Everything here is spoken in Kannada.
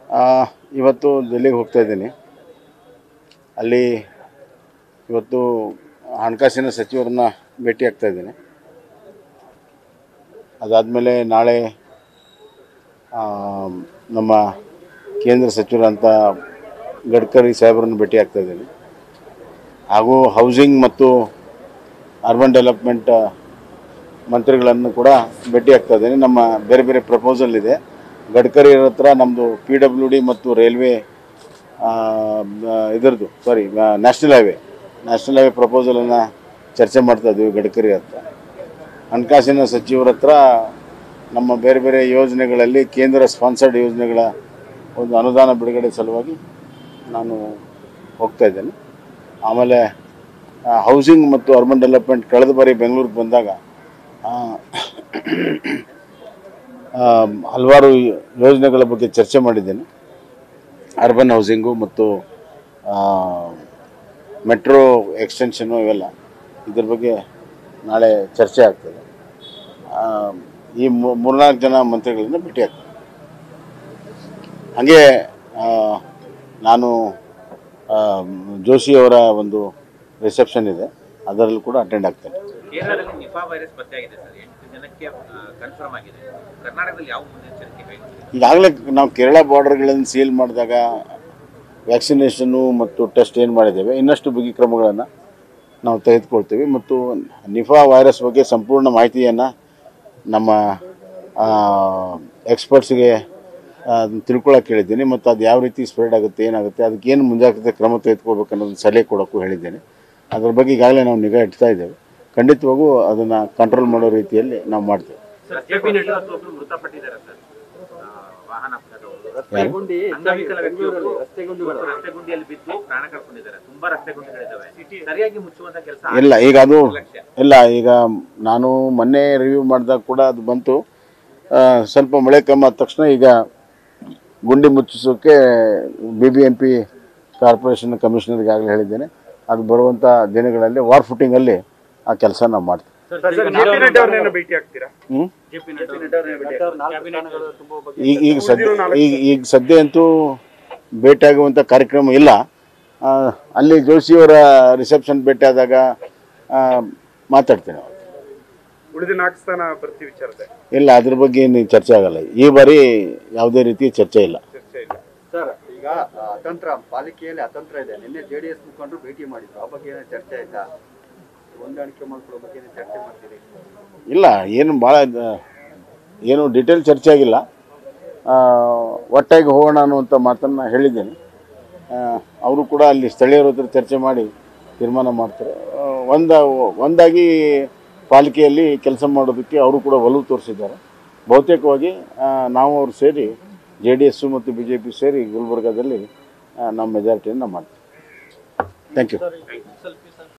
ಆ, ಇವತ್ತು ಡೆಲ್ಲಿಗೆ ಹೋಗ್ತಾ ಇದ್ದೀನಿ ಅಲ್ಲಿ ಇವತ್ತು ಹಣಕಾಸಿನ ಸಚಿವರನ್ನ ಭೇಟಿ ಆಗ್ತಾ ಇದ್ದೀನಿ ಅದಾದಮೇಲೆ ನಾಳೆ ಆ, ನಮ್ಮ ಕೇಂದ್ರ ಸಚಿವರಂಥ ಗಡ್ಕರಿ ಸಾಹೇಬರನ್ನು ಭೇಟಿ ಆಗ್ತಾ ಇದ್ದೀನಿ ಹಾಗೂ ಹೌಸಿಂಗ್ ಮತ್ತು ಅರ್ಬನ್ ಡೆವಲಪ್ಮೆಂಟ್ ಮಂತ್ರಿಗಳನ್ನು ಕೂಡ ಭೇಟಿ ಆಗ್ತಾ ಇದ್ದೀನಿ ನಮ್ಮ ಬೇರೆ ಬೇರೆ ಪ್ರಪೋಸಲ್ ಇದೆ ಗಡ್ಕರಿ ಅವ್ರ ಹತ್ರ ನಮ್ಮದು ಪಿ ಡಬ್ಲ್ಯೂ ಡಿ ಮತ್ತು ರೈಲ್ವೆ ಇದರದ್ದು sorry national highway national highway ಪ್ರಪೋಸಲನ್ನು ಚರ್ಚೆ ಮಾಡ್ತಾ ಇದ್ದೀವಿ ಗಡ್ಕರಿ ಹತ್ರ ಹಣಕಾಸಿನ ಸಚಿವರ ಹತ್ರ ನಮ್ಮ ಬೇರೆ ಬೇರೆ ಯೋಜನೆಗಳಲ್ಲಿ ಕೇಂದ್ರ ಸ್ಪಾನ್ಸರ್ಡ್ ಯೋಜನೆಗಳ ಒಂದು ಅನುದಾನ ಬಿಡುಗಡೆ ಸಲುವಾಗಿ ನಾನು ಹೋಗ್ತಾ ಇದ್ದೇನೆ ಆಮೇಲೆ ಹೌಸಿಂಗ್ ಮತ್ತು ಅರ್ಬನ್ ಡೆವಲಪ್ಮೆಂಟ್ ಕಳೆದ ಬಾರಿ ಬೆಂಗಳೂರಿಗೆ ಬಂದಾಗ ಆ, ಆ, ಹಲವಾರು ಯೋಜನೆಗಳ ಬಗ್ಗೆ ಚರ್ಚೆ ಮಾಡಿದ್ದೇನೆ ಅರ್ಬನ್ ಹೌಸಿಂಗು ಮತ್ತು ಮೆಟ್ರೋ ಎಕ್ಸ್ಟೆನ್ಷನು ಇವೆಲ್ಲ ಇದ್ರ ಬಗ್ಗೆ ನಾಳೆ ಚರ್ಚೆ ಆಗ್ತದೆ ಆ, ಈ ಮೂ- ಮೂರ್ನಾಲ್ಕು ಜನ ಮಂತ್ರಿಗಳನ್ನ ಭೇಟಿ ಆಗ್ತದೆ ಹಾಗೆ ಆ, ನಾನು ಆ, ಜೋಶಿ ಅವರ ಒಂದು ರಿಸೆಪ್ಷನ್ ಇದೆ ಅದರಲ್ಲೂ ಕೂಡ ಅಟೆಂಡ್ ಆಗ್ತೇನೆ ಕೇರಳದಲ್ಲಿ ನಿಫಾ ವೈರಸ್ ಪತ್ತೆಯಾಗಿದೆ ಸರ್ ಎಂಟು ಜನಕ್ಕೆ ಕನ್ಫರ್ಮ್ ಆಗಿದೆ ಕರ್ನಾಟಕದಲ್ಲಿ ಯಾವ ಮುನ್ನೆಚ್ಚರಿಕೆ ಕೈಗೊಂಡಿದೆ ಈಗಾಗಲೇ ನಾವು ಕೇರಳ ಬಾರ್ಡರ್ಗಳನ್ನು ಸೀಲ್ ಮಾಡಿದಾಗ ವ್ಯಾಕ್ಸಿನೇಷನ್ನು ಮತ್ತು ಟೆಸ್ಟ್ ಏನು ಮಾಡಿದ್ದೇವೆ ಇನ್ನಷ್ಟು ಬಿಗಿ ಕ್ರಮಗಳನ್ನು ನಾವು ತೆಗೆದುಕೊಳ್ತೀವಿ ಮತ್ತು ನಿಫಾ ವೈರಸ್ ಬಗ್ಗೆ ಸಂಪೂರ್ಣ ಮಾಹಿತಿಯನ್ನು ನಮ್ಮ ಎಕ್ಸ್ಪರ್ಟ್ಸ್ಗೆ ತಿಳ್ಕೊಳಕ್ಕೆ ಹೇಳಿದ್ದೀನಿ ಮತ್ತು ಅದು ಯಾವ ರೀತಿ ಸ್ಪ್ರೆಡ್ ಆಗುತ್ತೆ ಏನಾಗುತ್ತೆ ಅದಕ್ಕೆ ಏನು ಮುಂಜಾಗ್ರತೆ ಕ್ರಮ ತೆಗೆದುಕೋಬೇಕು ಅನ್ನೋದು ಸಲಹೆ ಕೊಡೋಕ್ಕೂ ಹೇಳಿದ್ದೇನೆ ಅದ್ರ ಬಗ್ಗೆ ಈಗಾಗಲೇ ನಾವು ನಿಗಾ ಇಡ್ತಾ ಇದ್ದೇವೆ ಖಂಡಿತವಾಗೂ ಅದನ್ನು ಕಂಟ್ರೋಲ್ ಮಾಡೋ ರೀತಿಯಲ್ಲಿ ನಾವು ಮಾಡ್ತೇವೆ ರಸ್ತೆ ಗುಂಡಿ ಒಬ್ರು ಮೃತಪಟ್ಟಿದ್ದಾರೆ ಸರ್ ಆ, ವಾಹನ ಅಪಘಾತದಲ್ಲಿ. ಯಾರು? ಅಂಗವಿಕಲ ವ್ಯಕ್ತಿಯೊಬ್ಬರು ರಸ್ತೆ ಗುಂಡಿಯಲ್ಲಿ ಬಿದ್ದು ಪ್ರಾಣ ಕಳ್ಕೊಂಡಿದ್ದಾರೆ ತುಂಬಾ ರಸ್ತೆ ಗುಂಡಿಗಳಿದ್ದಾವೆ ಸರಿಯಾಗಿ ಮುಚ್ಚುವಂತ ಕೆಲಸ ಇಲ್ಲ ಈಗ ಅದು ಲಕ್ಷ್ಯ ಇಲ್ಲ ಈಗ ನಾನು ಮೊನ್ನೆ ರಿವ್ಯೂ ಮಾಡಿದಾಗ ಕೂಡ ಅದು ಬಂತು ಆ, ಸ್ವಲ್ಪ ಮಳೆ ಕಮ್ಮಿ ಆದ ತಕ್ಷಣ ಈಗ ಗುಂಡಿ ಮುಚ್ಚಿಸೋಕ್ಕೆ B B M P corporation ಕಮಿಷನರ್ಗೆ ಆಗಲೇ ಹೇಳಿದ್ದೇನೆ ಅದು ಬರುವಂಥ ದಿನಗಳಲ್ಲಿ ವಾರ್ ಫುಟಿಂಗಲ್ಲಿ ಆ ಕೆಲಸ ನಾವು ಮಾಡ್ತೀವಿ ಭೇಟಿ ಆಗ್ತೀರಾ ಹ್ಞೂ ಈಗ ಈಗ ಸದ್ಯ ಈಗ ಈಗ ಸದ್ಯ ಅಂತೂ ಭೇಟಿಯಾಗುವಂಥ ಕಾರ್ಯಕ್ರಮ ಇಲ್ಲ ಆ, ಅಲ್ಲಿ ಜೋಶಿಯವರ ರಿಸೆಪ್ಷನ್ ಭೇಟಿಯಾದಾಗ ಆ, ಮಾತಾಡ್ತೇನೆ ಅವಾಗ. ಉಳಿದ ನಾಲ್ಕು ಸ್ಥಾನ ಭರ್ತಿ ವಿಚಾರದ ಇಲ್ಲ ಅದ್ರ ಬಗ್ಗೆ ಏನು ಚರ್ಚೆ ಆಗಲ್ಲ ಈ ಬಾರಿ ಯಾವುದೇ ರೀತಿ ಚರ್ಚೆ ಇಲ್ಲ ಚರ್ಚೆ ಇಲ್ಲ ಸರ್ ಈಗ ಆ, ಅತಂತ್ರ ಪಾಲಿಕೆಯಲ್ಲಿ ಅತಂತ್ರ ಇದೆ ನಿನ್ನೆ ಜೆ ಡಿ ಎಸ್ ಮುಖಂಡರು ಭೇಟಿ ಮಾಡಿದ್ರು ಆ ಬಗ್ಗೆ ಏನೋ ಚರ್ಚೆ ಆಯ್ತಾ ಹೊಂದಾಣಿಕೆ ಮಾಡ್ಕೊಳ್ಳೋ ಬಗ್ಗೆ ಏನೋ ಚರ್ಚೆ ಮಾಡ್ತೀರಿ ಇಲ್ಲ ಏನು ಭಾಳ ಏನು ಡೀಟೇಲ್ ಚರ್ಚೆ ಆಗಿಲ್ಲ ಆ, ಒಟ್ಟಾಗಿ ಹೋಗೋಣ ಅನ್ನುವಂಥ ಮಾತನ್ನು ಹೇಳಿದ್ದೇನೆ ಅವರು ಕೂಡ ಅಲ್ಲಿ ಸ್ಥಳೀಯರ ಹತ್ರ ಚರ್ಚೆ ಮಾಡಿ ತೀರ್ಮಾನ ಮಾಡ್ತಾರೆ ಆ, ಒಂದ ಒಂದಾಗಿ ಪಾಲಿಕೆಯಲ್ಲಿ ಕೆಲಸ ಮಾಡೋದಕ್ಕೆ ಅವರು ಕೂಡ ಒಲವು ತೋರಿಸಿದ್ದಾರೆ ಬಹುತೇಕವಾಗಿ ಆ, ನಾವು ಅವರು ಸೇರಿ ಜೆ ಡಿ ಎಸ್ಸು ಮತ್ತು ಬಿ ಜೆ ಪಿ ಸೇರಿ ಗುಲ್ಬರ್ಗಾದಲ್ಲಿ ಆ, ನಮ್ಮ ಮೆಜಾರಿಟಿಯನ್ನು ಮಾಡ್ತೀವಿ ಥ್ಯಾಂಕ್ ಯು